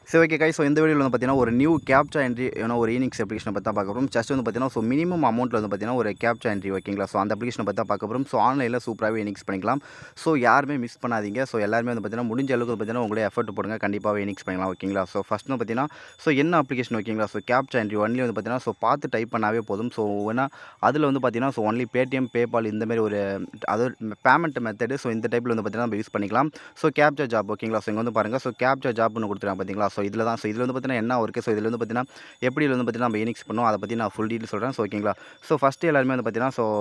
சரி ஓகே கை ஸோ இந்த வீடியோவில் வந்து பார்த்தீங்கன்னா ஒரு நியூ கேப்சா என்ட்ரி ஏன்னா ஒரு ஈனிங்ஸ் அப்ளிகேஷனை பற்றி தான் பார்க்க போகிறோம் ஜஸ்ட் வந்து பார்த்தீங்கன்னா ஸோ மினிமம் அமௌண்ட்டில் வந்து பார்த்தீங்கன்னா ஒரு கேப்சா என்ட்ரி ஓகேங்களா ஸோ அந்த அப்ளிகேஷனை பற்றி தான் பார்க்க போகிறோம் ஸோ ஆன்லைனில் சூப்பராகவே இனிக்ஸ் பண்ணிக்கலாம் ஸோ யாருமே மிஸ் பண்ணாதீங்க ஸோ எல்லாருமே வந்து பார்த்தீங்கன்னா முடிஞ்ச அளவுக்கு வந்து பார்த்தீங்கன்னா உங்களே எஃபர்ட் போடுங்க கண்டிப்பாக இனிக்ஸ் பண்ணிக்கலாம் ஓகேங்களா ஸோ ஃபஸ்ட் வந்து பார்த்தீங்கன்னா ஸோ என்ன அப்ளிகேஷன் ஓகேங்களா ஸோ கேப்சா என்ட்ரி ஒன்லி வந்து பார்த்தீங்கன்னா ஸோ பார்த்து டைப் பண்ணாவே போதும் ஸோ ஏன்னா அதில் வந்து பார்த்தீங்கன்னா ஸோ ஒன்லி பேடிஎம் பேபால் இந்த மாதிரி ஒரு அது பேமெண்ட் மெத்தடு ஸோ இந்த டைப்பில் வந்து பார்த்தீங்கன்னா நம்ம யூஸ் பண்ணிக்கலாம் ஸோ கேப்சா ஜாப் ஓகேங்களா ஸோ இங்கே வந்து பாருங்கள் ஸோ கேப்சா ஜாப்னு கொடுத்துருக்காங்க பார்த்தீங்களா ஸோ இதில் தான் ஸோ இதில் வந்து பார்த்தீங்கன்னா என்ன இருக்குது ஸோ இதில் வந்து பார்த்தீங்கன்னா எப்படி இதில் வந்து பார்த்தீங்கன்னா நம்ம இனிக்ஸ் பண்ணுவோம் அதை பற்றி நான் ஃபுல் டீட்டெயில் சொல்கிறேன் ஸோ ஓகேங்களா ஸோ ஃபஸ்ட்டு எல்லாருமே வந்து பார்த்தீங்கன்னா ஸோ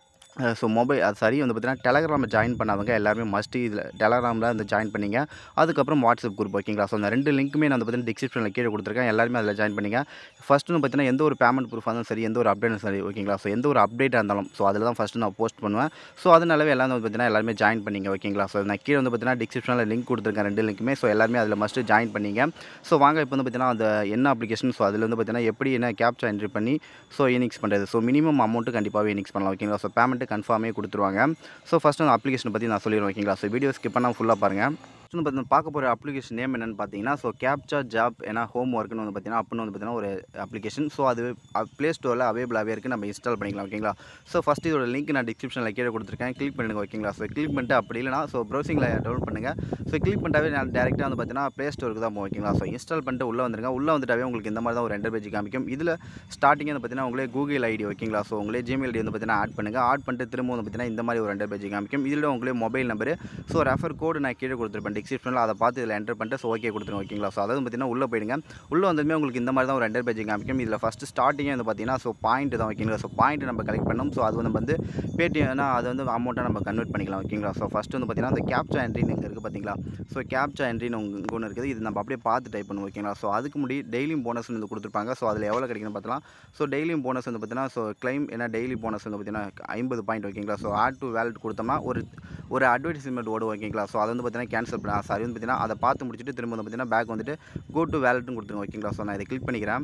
ஸோ மொபைல் அது சரி வந்து பார்த்தீங்கன்னா டெலகிராமில் ஜாயின் பண்ணாதவங்க எல்லாருமே மஸ்ட்டு இதில் டெலகிராமில் வந்து ஜாயின் பண்ணிங்க அதுக்கப்புறம் வாட்ஸ்அப் குரூப் ஓகேங்களா ஸோ அந்த ரெண்டு லிங்க்குமே நான் வந்து பார்த்தீங்கன்னா டிஸ்கிரிப்ஷனில் கீழே கொடுத்துருக்கேன் எல்லாருமே அதில் ஜாயின் பண்ணிங்க ஃபஸ்ட்டு வந்து பார்த்தீங்கன்னா எந்த ஒரு பேமெண்ட் ப்ரூஃப் இருந்தாலும் சரி எந்த ஒரு அப்டேட்டும் சரி ஓகேங்களா ஸோ எந்த ஒரு அப்டேட்டாக இருந்தாலும் ஸோ அதில் தான் ஃபஸ்ட்டு நான் போஸ்ட் பண்ணுவேன் ஸோ அதனாலவே எல்லாரும் வந்து பார்த்தீங்கன்னா எல்லாருமே ஜாயின் பண்ணிங்க ஓகேங்களா ஸோ நான் கீழே வந்து பார்த்தீங்கன்னா டிஸ்கிரிப்ஷனில் லிங்க் கொடுத்துருக்கேன் ரெண்டு லிங்க்குமே ஸோ எல்லாருமே அதில் மஸ்ட்டு ஜாயின் பண்ணிங்க ஸோ வாங்க இப்போ வந்து பார்த்தீங்கன்னா அந்த என்ன அப்ளிகேஷன் ஸோ அதில் வந்து பார்த்தீங்கன்னா எப்படி என்ன கேப்சா என்ட்ரி பண்ணி ஸோ இனிக்ஸ் பண்ணுறது ஸோ மினிமம் அமௌண்ட்டு கண்டிப்பாகவே இனிக்ஸ் பண்ணலாம் ஓகேங்களா ஸோ பேமெண்ட்டு கன்ஃபார்மே கொடுத்துருவாங்க ஸோ ஃபஸ்ட்டு அந்த அப்ளிகேஷன் பற்றி நான் சொல்லிடுவேன் ஓகேங்களா ஸோ வீடியோ ஸ்கிப் பண்ணால் ஃபுல்லாக பாருங்கள் ஃபஸ்ட் வந்து பார்த்தீங்கன்னா பார்க்க போகிற அப்ளிகேஷன் நேம் என்னென்னு பார்த்தீங்கன்னா ஸோ கேப்சா ஜாப் ஏன்னா ஹோம் ஒர்க்குன்னு வந்து பார்த்தீங்கன்னா அப்படின்னு வந்து பார்த்தீங்கன்னா ஒரு அப்ளிகேஷன் ஸோ அது ப்ளே ஸ்டோரில் அவைபிளாகவே இருக்குது நம்ம இன்ஸ்டால் பண்ணிக்கலாம் ஓகேங்களா ஸோ ஃபஸ்ட் இதோட லிங்க் நான் டிஸ்கிரிப்ஷனில் கீழே கொடுத்துருக்கேன் கிளிக் பண்ணிடுங்க ஓகேங்களா ஸோ கிளிக் பண்ணிட்டு அப்படி இல்லைனா ஸோ ப்ரௌசிங்கில் டவுன்லோட் பண்ணுங்கள் ஸோ கிளிக் பண்ணிட்டாவே நான் டேரெக்டாக வந்து பார்த்தீங்கன்னா ப்ளே ஸ்டோருக்கு தான் போகும் ஓகேங்களா ஸோ இன்ஸ்டால் பண்ணிட்டு உள்ளே வந்துருங்க உள்ளே வந்துட்டாவே உங்களுக்கு இந்த மாதிரி தான் ஒரு ரெண்டர் பேஜ் காமிக்கும் இதில் ஸ்டார்டிங் வந்து பார்த்தீங்கன்னா உங்களே கூகுள் ஐடி ஓகேங்களா ஸோ உங்களே ஜிமெயில் ஐடி வந்து பார்த்தீங்கன்னா ஆட் பண்ணுங்கள் ஆட் பண்ணிட்டு திரும்ப வந்து பார்த்தீங்கன்னா இந்த மாதிரி ஒரு ரெண்டர் பேஜ் காமிக்கும் இதில் உங்களே mobile number so refer code நான் கீழே கொடுத்துருப்பேன் டிஸ்கிரிப்ஷனில் அதை பார்த்து இதில் என்டர் பண்ணிட்டு ஸோ ஓகே கொடுத்துருங்க ஓகேங்களா ஸோ அதாவது பார்த்தீங்கன்னா உள்ளே போயிடுங்க உள்ளே வந்ததுமே உங்களுக்கு இந்த மாதிரி தான் ஒரு ரெண்டர் பேஜ் காமிக்கும் இதில் ஃபஸ்ட்டு ஸ்டார்டிங்கே வந்து பார்த்தீங்கன்னா ஸோ பாயிண்ட் தான் ஓகேங்களா ஸோ பாயிண்ட் நம்ம கலெக்ட் பண்ணோம் ஸோ அது வந்து வந்து பேடிஎம்னா அது வந்து அமௌண்ட்டாக நம்ம கன்வெர்ட் பண்ணிக்கலாம் ஓகேங்களா ஸோ ஃபஸ்ட்டு வந்து பார்த்தீங்கன்னா அந்த கேப்சா என்ட்ரின்னு இங்கே இருக்குது பார்த்தீங்களா ஸோ கேப்சா என்ட்ரின்னு உங்க ஒன்று இருக்குது இது நம்ம அப்படியே பார்த்து டைப் பண்ணுவோம் ஓகேங்களா ஸோ அதுக்கு முடி டெய்லியும் போனஸ் வந்து கொடுத்துருப்பாங்க ஸோ அதில் எவ்வளோ கிடைக்குன்னு பார்த்தலாம் ஸோ டெய்லியும் போனஸ் வந்து பார்த்தீங்கன்னா ஸோ கிளைம் ஏன்னா டெய்லி போனஸ் வந்து பார்த்தீங்கன்னா ஐம்பது பாயிண்ட் ஓகேங்களா ஸோ ஆட் டு வேலட் கொடுத்தோம்னா ஒரு ஒரு அட்வர்டைஸ்மெண்ட் ஓடும் ஓகேங்களா ஸோ அதை வந்து பார்த்தீங்கன்னா கேன்சல் பண்ண சாரி வந்து பார்த்தீங்கன்னா அதை பார்த்து முடிச்சுட்டு திரும்ப வந்து பார்த்தீங்கன்னா பேக் வந்துட்டு கோ டு வேலட்னு கொடுத்துருங்க ஓகேங்களா ஸோ நான் இதை கிளிக் பண்ணிக்கிறேன்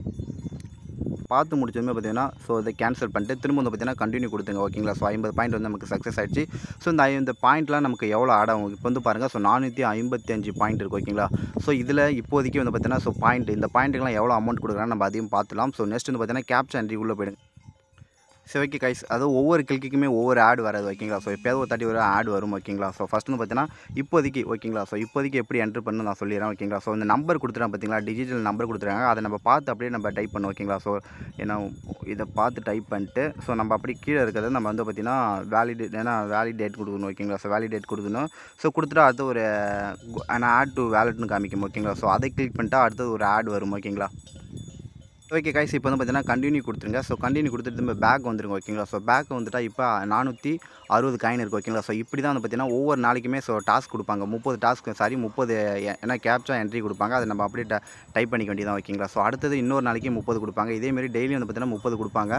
பார்த்து முடிச்சதுமே பார்த்தீங்கன்னா ஸோ இதை கேன்சல் பண்ணிட்டு திரும்ப வந்து பார்த்தீங்கன்னா கண்டினியூ கொடுத்துங்க ஓகேங்களா ஸோ ஐம்பது பாயிண்ட் வந்து நமக்கு சக்ஸஸ் ஆயிடுச்சு ஸோ இந்த இந்த பாயிண்ட்லாம் நமக்கு எவ்வளோ ஆட் ஆகும் இப்போ வந்து பாருங்கள் ஸோ நானூற்றி ஐம்பத்தி அஞ்சு பாயிண்ட் இருக்குது ஓகேங்களா ஸோ இதில் இப்போதைக்கு வந்து பார்த்தீங்கன்னா ஸோ பாயிண்ட் இந்த பாயிண்ட்டுக்கெலாம் எவ்வளோ அமௌண்ட் கொடுக்குறான்னு நம்ம அதையும் பார்த்துலாம் ஸோ நெக்ஸ்ட் வந்து பார்த்தீங்கன்னா கேப்சா என்ட்ரி உள்ளே போயிடுங்க சரி ஓகே கைஸ் அது ஒவ்வொரு கிளிக்குமே ஒவ்வொரு ஆட் வராது ஓகேங்களா ஸோ எப்போயாவது ஒரு தாட்டி ஒரு ஆட் வரும் ஓகேங்களா ஸோ ஃபஸ்ட் வந்து பார்த்தீங்கன்னா இப்போதைக்கு ஓகேங்களா ஸோ இப்போதைக்கு எப்படி என்ட்ரு பண்ணு நான் சொல்லிடுறேன் ஓகேங்களா ஸோ இந்த நம்பர் கொடுத்துருக்காங்க பார்த்தீங்களா டிஜிட்டல் நம்பர் கொடுத்துருக்காங்க அதை நம்ம பார்த்து அப்படியே நம்ம டைப் பண்ணோம் ஓகேங்களா ஸோ ஏன்னா இதை பார்த்து டைப் பண்ணிட்டு ஸோ நம்ம அப்படி கீழே இருக்கிறத நம்ம வந்து பார்த்திங்கன்னா வேலிடேட் ஏன்னா வேலிடேட் கொடுக்கணும் ஓகேங்களா ஸோ வேலிடேட் கொடுக்கணும் ஸோ கொடுத்துட்டு அடுத்து ஒரு ஆனால் ஆட் டு வேலட்னு காமிக்கும் ஓகேங்களா ஸோ அதை கிளிக் பண்ணிட்டா அடுத்தது ஒரு ஆட் வரும் ஓகேங்களா ஓகே கைஸ் இப்போ வந்து பார்த்தீங்கன்னா கண்டினியூ கொடுத்துருங்க ஸோ கண்டினியூ கொடுத்துட்டு திரும்ப பேக் வந்துருங்க ஓகேங்களா ஸோ பேக் வந்துட்டா இப்போ நானூற்றி அறுபது காயின் இருக்குது ஓகேங்களா ஸோ இப்படி தான் வந்து பார்த்தீங்கன்னா ஒவ்வொரு நாளைக்குமே ஸோ டாஸ்க் கொடுப்பாங்க முப்பது டாஸ்க் சாரி முப்பது ஏன்னா கேப்சா என்ட்ரி கொடுப்பாங்க அதை நம்ம அப்படியே டைப் பண்ணிக்க வேண்டியதான் ஓகேங்களா ஸோ அடுத்தது இன்னொரு நாளைக்கு முப்பது கொடுப்பாங்க இதேமாரி டெய்லி வந்து பார்த்தீங்கன்னா முப்பது கொடுப்பாங்க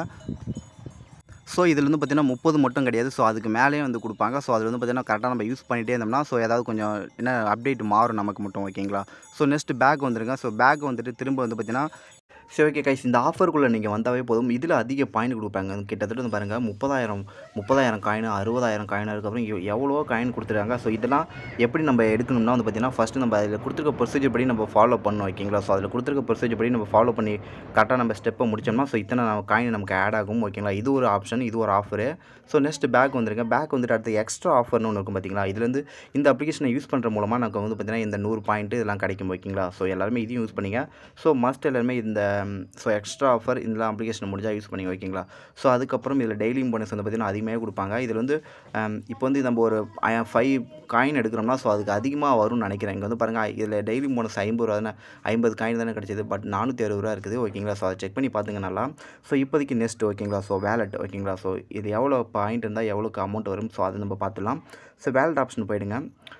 ஸோ இதில் வந்து பார்த்திங்கன்னா முப்பது மட்டும் கிடையாது ஸோ அதுக்கு மேலேயே வந்து கொடுப்பாங்க ஸோ அதில் வந்து பார்த்திங்கன்னா கரெக்டாக நம்ம யூஸ் பண்ணிகிட்டே இருந்தோம்னா ஸோ ஏதாவது கொஞ்சம் என்ன அப்டேட் மாறும் நமக்கு மட்டும் ஓகேங்களா ஸோ நெக்ஸ்ட் பேக் வந்துருங்க ஸோ பேக் வந்துட்டு திரும்ப வந்து பார்த்திங்கன்னா சரி ஓகே கைஸ் இந்த ஆஃபருக்குள்ளே நீங்கள் வந்தாவே போதும் இதில் அதிக பாயிண்ட் கொடுப்பாங்க கிட்டத்தட்ட வந்து பாருங்கள் முப்பதாயிரம் முப்பதாயிரம் காயின் அறுபதாயிரம் காயின் அதுக்கப்புறம் எவ்- எவ்வளவோ காயின் கொடுத்துருக்காங்க ஸோ இதெல்லாம் எப்படி நம்ம எடுக்கணும்னா வந்து பார்த்திங்கன்னா ஃபஸ்ட்டு நம்ம அதில் கொடுத்துருக்க ப்ரொசீஜர் படி நம்ம ஃபாலோ பண்ணணும் ஓகேங்களா ஸோ அதில் கொடுத்துருக்க ப்ரொசீஜர் படி நம்ம ஃபாலோ பண்ணி கரெக்டாக நம்ம ஸ்டெப்பை முடிச்சோம்னா ஸோ இத்தனை காயின் நமக்கு ஆட் ஆகும் ஓகேங்களா இது ஒரு ஆப்ஷன் இது ஒரு ஆஃபரு ஸோ நெக்ஸ்ட் பேக் வந்துருங்க பேக் வந்துட்டு அடுத்து எக்ஸ்ட்ரா ஆஃபர்னு ஒன்று இருக்கும் பார்த்தீங்களா இதுலேருந்து இந்த அப்ளிகேஷனை யூஸ் பண்ணுற மூலமாக நமக்கு வந்து பார்த்திங்கன்னா இந்த நூறு பாயிண்ட் இதெல்லாம் கிடைக்கும் ஓகேங்களா ஸோ எல்லாருமே இதையும் யூஸ் பண்ணிங்க ஸோ மஸ்ட் எல்லாருமே இந்த ஸோ எக்ஸ்ட்ரா ஆஃபர் இந்த அப்ளிகேஷன் முடிஞ்சால் யூஸ் பண்ணிங்க ஓகேங்களா ஸோ அதுக்கப்புறம் இதில் டெய்லியும் போனஸ் வந்து பார்த்திங்கன்னா அதிகமாக கொடுப்பாங்க இதில் வந்து ஹம், இப்போ வந்து நம்ம ஒரு ஃபைவ் காயின் எடுக்கிறோம்னா ஸோ அதுக்கு அதிகமாக வரும்னு நினைக்கிறேன் இங்கே வந்து பாருங்கள் இதில் டெய்லி போனஸ் ஐம்பது ரூபா தானே ஐம்பது காயின் தானே கிடச்சிது பட் நானூற்றி அறுபது ரூபா இருக்குது ஓகேங்களா ஸோ அதை செக் பண்ணி பார்த்துங்க நல்லா ஸோ இப்போதைக்கு நெக்ஸ்ட் ஓகேங்களா ஸோ வேலட் ஓகேங்களா ஸோ இது எவ்வளோ பாயிண்ட் இருந்தால் எவ்வளோக்கு அமௌண்ட் வரும் ஸோ அதை நம்ம பார்த்துலாம் ஸோ வேலட் ஆப்ஷன் போயிடுங்க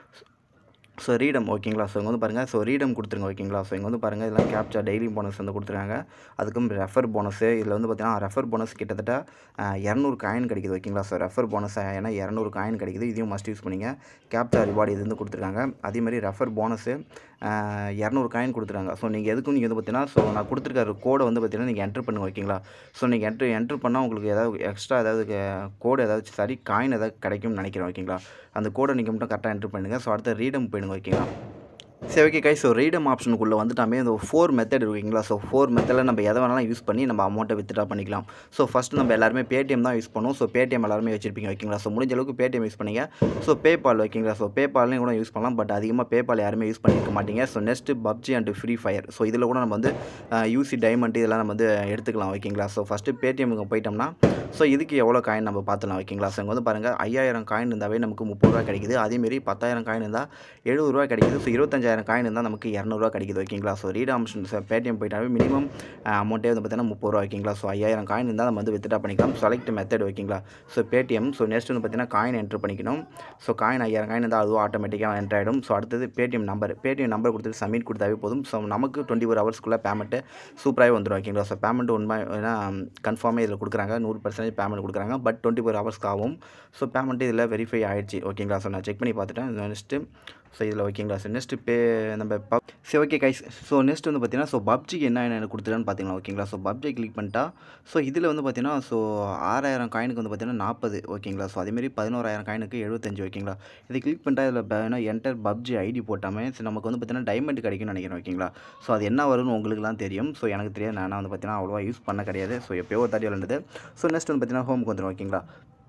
ஸோ ரீடம் ஓகேங்களா ஸோ இங்கே வந்து பாருங்கள் ஸோ ரீடம் கொடுத்துருங்க ஓகேங்களா ஸோ இங்கே வந்து பாருங்கள் இதெல்லாம் கேப்சா டெய்லி போனஸ் வந்து கொடுத்துருக்காங்க அதுக்கும் ரெஃபர் போனஸு இதில் வந்து பார்த்தீங்கன்னா ரெஃபர் போனஸ் கிட்டத்தட்ட அஹ், இரநூறு காயின் கிடைக்குது ஓகேங்களா ஸோ ரெஃபர் போனஸ் ஏன்னா இரநூறு காயின் கிடைக்குது இதையும் மஸ்ட் யூஸ் பண்ணிங்க கேப்சா ரிவார்டு இது வந்து கொடுத்துருக்காங்க அதே மாதிரி ரெஃபர் போனஸு இரநூறு காயின் கொடுத்துருக்காங்க ஸோ நீங்கள் எதுக்கும் நீங்கள் வந்து பார்த்தீங்கன்னா ஸோ நான் கொடுத்துருக்க கோடை வந்து பார்த்தீங்கன்னா நீங்கள் என்ட்ரு பண்ணுங்க ஓகேங்களா ஸோ நீங்கள் என்ட்ரு என்ட்ரு பண்ணால் உங்களுக்கு ஏதாவது எக்ஸ்ட்ரா ஏதாவது கோடு ஏதாவது சரி காயின் ஏதாவது கிடைக்கும்னு நினைக்கிறேன் ஓகேங்களா அந்த கோடை நீங்கள் மட்டும் கரெக்டாக என்ட்ரு பண்ணுங்கள் ஸோ அடுத்த ரீடம் போயிடுங்க ஓகேங்களா சரி ஓகே கை ஸோ ரீடம் ஆப்ஷனுக்குள்ளே வந்துட்டாமே இந்த ஃபோர் மெத்தட் இருக்குங்களா ஸோ ஃபோர் மெத்தடில் நம்ம எதை வேணாலும் யூஸ் பண்ணி நம்ம அமௌண்ட்டை வித்ட்ரா பண்ணிக்கலாம் ஸோ ஃபஸ்ட்டு நம்ம எல்லாருமே பேடிஎம் தான் யூஸ் பண்ணுவோம் ஸோ பேடிஎம் எல்லாருமே வச்சிருப்பீங்க ஓகேங்களா ஸோ முடிஞ்ச அளவுக்கு பேடிஎம் யூஸ் பண்ணீங்க ஸோ பேபால் ஓகேங்களா ஸோ பேபால்லையும் கூட யூஸ் பண்ணலாம் பட் அதிகமாக பேபால் யாருமே யூஸ் பண்ணியிருக்க மாட்டீங்க so next PUBG and free fire so இதில் கூட நம்ம வந்து யூசி டைமண்ட் இதெல்லாம் நம்ம வந்து எடுத்துக்கலாம் ஓகேங்களா ஸோ ஃபஸ்ட்டு பேடிஎம்க்கு போயிட்டோம்னா ஸோ இதுக்கு எவ்வளோ காயின் நம்ம பார்த்துலாம் ஓகேங்களா ஸோ இங்கே வந்து பாருங்கள் ஐயாயிரம் காயின் இருந்தாவே நமக்கு முப்பது ரூபா கிடைக்குது அதேமாரி பத்தாயிரம் காயின் இருந்தால் எழுபது ரூபா கிடைக்குது ஸோ இருபத்தஞ்சாயிரம் காயின் இருந்தால் நமக்கு இரநூறுவா கிடைக்குது ஓகேங்களா ஸோ ரீட் ஆப்ஷன் பேடிஎம் போயிட்டாவே மினிமம் அமௌண்ட்டே வந்து பார்த்தீங்கன்னா முப்பது ரூபா ஓகேங்களா ஸோ ஐயாயிரம் காயின் இருந்தால் நம்ம வந்து வித்ட்ரா பண்ணிக்கலாம் செலக்ட் மெத்தட் ஓகேங்களா ஸோ பேடிஎம் ஸோ நெக்ஸ்ட் வந்து பார்த்தீங்கன்னா காயின் என்ட்ரு பண்ணிக்கணும் ஸோ காயின் ஐயாயிரம் காயின் இருந்தால் அதுவும் ஆட்டோமேட்டிக்காக என்ட்ரு ஆகிடும் ஸோ அடுத்தது பேடிஎம் நம்பர் பேடிஎம் நம்பர் கொடுத்துட்டு சப்மிட் கொடுத்தாவே போதும் ஸோ நமக்கு டுவெண்ட்டி ஃபோர் ஹவர்ஸ்க்குள்ளே பேமெண்ட்டு சூப்பராகவே வந்துடும் ஓகேங்களா ஸோ பேமெண்ட் உண்மை ஏன்னா கன்ஃபார்மே இதில் கொடுக்குறாங்க நூறு பர்சன்டேஜ் பேமெண்ட் கொடுக்குறாங்க பட் டுவெண்ட்டி ஃபோர் ஹவர்ஸ்க்கு ஆகும் ஸோ பேமெண்ட் இதில் வெரிஃபை ஆகிடுச்சு ஓகேங்களா ஸோ நான் செக் பண்ணி பார்த்துட்டேன் நெக்ஸ்ட்டு ஸோ இதில் ஓகேங்களா ஸோ நெக்ஸ்ட்டு பே நம்ம பப் சரி ஓகே கைஸ் ஸோ நெக்ஸ்ட் வந்து பார்த்தீங்கன்னா ஸோ பப்ஜிக்கு என்ன என்ன கொடுத்துருன்னு பார்த்தீங்களா ஓகேங்களா ஸோ பப்ஜி கிளிக் பண்ணிட்டா ஸோ இதில் வந்து பார்த்தீங்கன்னா ஸோ ஆறாயிரம் காயினுக்கு வந்து பார்த்தீங்கன்னா நாற்பது ஓகேங்களா ஸோ அதேமாரி பதினோராயிரம் காயினுக்கு எழுபத்தஞ்சு ஓகேங்களா இது கிளிக் பண்ணிட்டா இதில் வேணா என்டர் பப்ஜி ஐடி போட்டாமே ஸோ நமக்கு வந்து பார்த்தீங்கன்னா டைமண்ட் கிடைக்கும்னு நினைக்கிறேன் ஓகேங்களா ஸோ அது என்ன வரும்னு உங்களுக்குலாம் தெரியும் ஸோ எனக்கு தெரியாது நான் வந்து பார்த்தீங்கன்னா அவ்வளோவா யூஸ் பண்ண கிடையாது ஸோ எப்போயோ ஒரு தாட்டி விளாண்டது ஸோ நெக்ஸ்ட் வந்து பார்த்தீங்கன்னா ஹோமுக்கு வந்துடும் ஓகேங்களா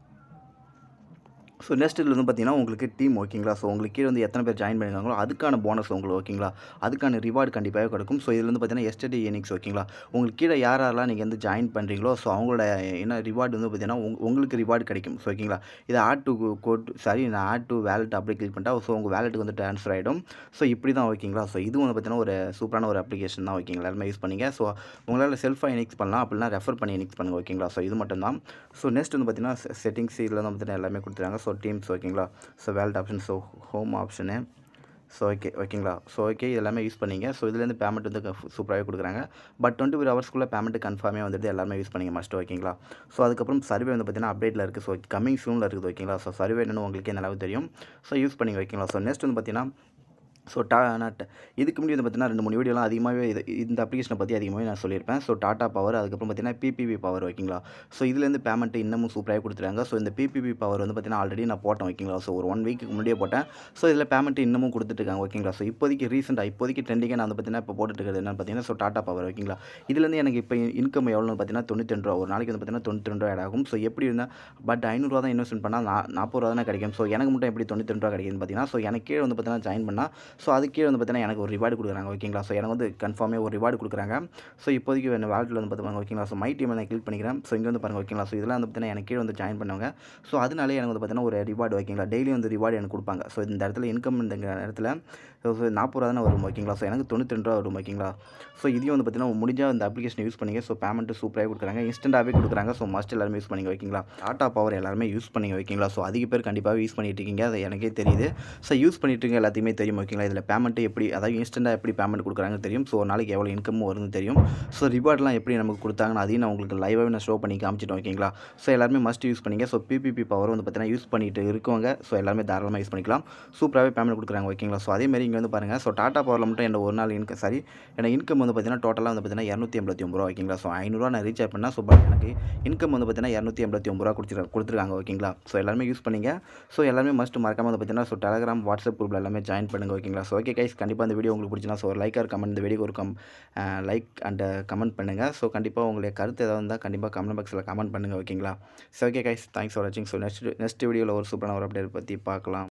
ஸோ நெக்ஸ்ட் இதில் வந்து பார்த்தீங்கன்னா உங்களுக்கு டீம் ஓகேங்களா ஸோ உங்களுக்கு கீழே வந்து எத்தனை பேர் ஜாயின் பண்ணியிருக்காங்களோ அதுக்கான போனஸ் உங்களுக்கு ஓகேங்களா அதுக்கான ரிவார்டு கண்டிப்பாக கிடைக்கும் ஸோ இதில் வந்து பார்த்தீங்கன்னா எஸ்டடி எனிக்ஸ் ஓகேங்களா உங்களுக்கு கீழே யார் யாரெல்லாம் நீங்கள் வந்து ஜாயின் பண்ணுறீங்களோ ஸோ அவங்களோட என்ன ரிவார்டு வந்து பார்த்தீங்கன்னா உங்க உங்களுக்கு ரிவார்டு கிடைக்கும் ஸோ ஓகேங்களா இது ஆட் டு கோட் சாரி நான் ஆட் டு வேலெட் அப்படி கிளிக் பண்ணிட்டா ஸோ உங்கள் வேலெட்டுக்கு வந்து ட்ரான்ஸ்ஃபர் ஆகிடும் ஸோ இப்படி தான் ஓகேங்களா ஸோ இது வந்து பார்த்தீங்கன்னா ஒரு சூப்பரான ஒரு அப்ளிகேஷன் தான் ஓகேங்களா எல்லாருமே யூஸ் பண்ணிங்க ஸோ உங்களால் செல்ஃபாக எனிக்ஸ் பண்ணலாம் அப்படின்னா ரெஃபர் பண்ணி எனிக்ஸ் பண்ணுங்கள் ஓகேங்களா ஸோ இது மட்டும் தான் ஸோ நெக்ஸ்ட் வந்து பார்த்தீங்கன்னா செட்டிங்ஸ் இதில் வந்து பார்த்தீங்கன்னா எல்லாமே கொடுத்துருக்காங்க ஸோ டீம்ஸ் ஓகேங்களா so world option so home option so okay ஓகேங்களா ஸோ ஓகே இது எல்லாமே யூஸ் பண்ணிங்க ஸோ இதுலேருந்து பேமெண்ட் வந்து சூப்பராகவே கொடுக்குறாங்க பட் டுவெண்ட்டி ஃபோர் ஹவர்ஸ்க்குள்ளே பேமெண்ட் கன்ஃபார்மே வந்துட்டு எல்லாமே யூஸ் பண்ணிங்க மஸ்ட் ஓகேங்களா ஸோ அதுக்கப்புறம் சர்வே வந்து பார்த்தீங்கன்னா அப்டேட்டில் இருக்குது ஸோ கம்மிங் சூனில் இருக்குது ஓகேங்களா ஸோ சர்வே என்னன்னு உங்களுக்கு நல்லாவே தெரியும் ஸோ யூஸ் பண்ணி ஓகேங்களா ஸோ நெக்ஸ்ட் வந்து பார்த்தீங்கன்னா ஸோ டா நான் ட- இதுக்கு முன்னாடி வந்து பார்த்தீங்கன்னா ரெண்டு மூணு வீடியோலாம் அதிகமாகவே இது இந்த அப்ளிகேஷனை பற்றி அதிகமாகவே நான் சொல்லியிருப்பேன் ஸோ டாட்டா பவர் அதுக்கப்புறம் பார்த்தீங்கன்னா பிபிபி பவர் ஓகேங்களா ஸோ இதுலேருந்து பேமெண்ட் இன்னமும் சூப்பராக கொடுத்துருக்காங்க ஸோ இந்த பிபிபி பவர் வந்து பார்த்தீங்கன்னா ஆல்ரெடி நான் போட்டேன் ஓகேங்களா ஸோ ஒரு ஒன் வீக்கு முன்னாடியே போட்டேன் ஸோ இதில் பேமெண்ட் இன்னமும் கொடுத்துட்ருக்காங்க ஓகேங்களா ஸோ இப்போதைக்கு ரீசெண்டாக இப்போதைக்கு ட்ரெண்டிங்காக நான் வந்து பார்த்தீங்கன்னா இப்போ போட்டுட்டு இருக்கிறது என்னன்னு பார்த்தீங்கன்னா ஸோ டாட்டா பவர் ஓகேங்களா இதுலேருந்து எனக்கு இப்போ இன்கம் எவ்வளோன்னு பார்த்தீங்கன்னா தொண்ணூற்றி ரெண்டு ரூபா ஒரு நாளைக்கு வந்து பார்த்தீங்கன்னா தொண்ணூற்றி ரெண்டு ரூபா ஆட் ஆகும் ஸோ எப்படி இருந்தால் பட் ஐநூறுரூவா தான் இன்வெஸ்ட் பண்ணால் நா நாற்பது ரூபா தானே கிடைக்கும் ஸோ எனக்கு மட்டும் எப்படி தொண்ணூற்றி ரெண்டு ரூபா கிடைக்குதுன்னு பார்த்தீங்கன்னா ஸோ எனக்கு கீழே வந்து பார்த்தீங்கன்னா ஜாயின் பண்ணால் ஸோ அது கீழே வந்து பார்த்தீங்கன்னா எனக்கு ஒரு ரிவார்டு கொடுக்குறாங்க ஓகேங்களா ஸோ எனக்கு வந்து கன்ஃபார்மே ஒரு ரிவார்டு கொடுக்குறாங்க ஸோ இப்போதைக்கு என்ன வேலட்டில் வந்து பார்த்துப்பாங்க ஓகேங்களா ஸோ மை டீம் நான் கிளிக் பண்ணிக்கிறேன் ஸோ இங்கே வந்து பாருங்க ஓகேங்களா ஸோ இதெல்லாம் வந்து பார்த்தீங்கன்னா எனக்கு கீழே வந்து ஜாயின் பண்ணுவாங்க ஸோ அதனாலே எனக்கு வந்து பார்த்தீங்கன்னா ஒரு ரிவார்டு ஓகேங்களா டெய்லி வந்து ரிவார்டு எனக்கு கொடுப்பாங்க ஸோ இந்த இடத்துல இன்கம் இந்த இடத்துல ஸோ நாற்பது ரூபா தானே வரும் ஓகேங்களா ஸோ எனக்கு தொண்ணூற்றி ரெண்டு ரூபா வரும் ஓகேங்களா ஸோ இதையும் வந்து பார்த்தீங்கன்னா முடிஞ்சால் இந்த அப்ளிகேஷன் யூஸ் பண்ணிங்க ஸோ பேமெண்ட்டு சூப்பராக கொடுக்குறாங்க இன்ஸ்டண்ட்டாகவே கொடுக்குறாங்க ஸோ மஸ்ட் எல்லாருமே யூஸ் பண்ணிங்க ஓகேங்களா டாட்டா பவர் எல்லாருமே யூஸ் பண்ணிங்க ஓகேங்களா ஸோ அதிக பேர் கண்டிப்பாக யூஸ் பண்ணிட்டு இருக்கீங்க அது எனக்கே தெரியுது ஸோ யூஸ் பண்ணிட்டு இருக்க எல்லாத்தையுமே தெரியும் ஓகேங்களா இதில் பேமெண்ட்டு எப்படி அதாவது இன்ஸ்டண்ட்டாக எப்படி பேமெண்ட் கொடுக்குறாங்கன்னு தெரியும் ஸோ ஒரு நாளைக்கு எவ்வளோ இன்கம் வரும்னு தெரியும் ஸோ ரிவார்ட்லாம் எப்படி நமக்கு கொடுத்தாங்கன்னு அதையும் நான் உங்களுக்கு லைவாகவே நான் ஷோ பண்ணி காமிச்சிட்டேன் ஓகேங்களா ஸோ எல்லாருமே மஸ்ட் யூஸ் பண்ணிங்க ஸோ பிபிபி பவர் வந்து பார்த்தீங்கன்னா யூஸ் பண்ணிட்டு இருக்கவங்க ஸோ எல்லாமே தாராளமாக யூஸ் பண்ணிக்கலாம் சூப்பராகவே பேமெண்ட் கொடுக்குறாங்க ஓகேங்களா ஸோ அதே மாதிரி இங்கே வந்து பாருங்கள் ஸோ டாட்டா பவரில் மட்டும் என்ன ஒரு நாள் இன்கம் சாரி என்ன இன்கம் வந்து பார்த்தீங்கன்னா டோட்டலாக வந்து பார்த்தீங்கன்னா இரநூத்தி எண்பத்தி ஒம்பது ரூபா ஓகேங்களா ஸோ ஐநூறுரூவா நான் ரீசார்ஜ் பண்ணால் ஸோ பட் எனக்கு இன்கம் வந்து பார்த்தீங்கன்னா இரநூத்தி எண்பத்தி ஒம்பது ரூபா கொடுத்துரு கொடுத்துருக்காங்க ஓகேங்களா ஸோ எல்லாருமே யூஸ் பண்ணிங்க ஸோ எல்லாமே மஸ்ட் மறக்காம வந்து பார்த்தீங்கன்னா ஸோ டெலகிராம் வாட்ஸ்அப் குரூப்பில் எல்லாமே ஜாயின் பண்ணுங்க ஓகேங்களா ஸோ ஓகே கைஸ் கண்டிப்பாக இந்த வீடியோ உங்களுக்கு பிடிச்சினா ஸோ ஒரு லைக் ஆர் கமெண்ட் இந்த வீடியோக்கு ஒரு கம் லைக் அண்ட் கமெண்ட் பண்ணுங்கள் ஸோ கண்டிப்பாக உங்களுடைய கருத்து ஏதாவது இருந்தால் கண்டிப்பாக கமெண்ட் பாக்ஸில் கமெண்ட் பண்ணுங்கள் ஓகேங்களா so okay guys thanks for வாட்சிங் ஸோ நெக்ஸ்ட் நெக்ஸ்ட் வீடியோவில் ஒரு சூப்பரான ஒரு அப்டேட் பற்றி பார்க்கலாம்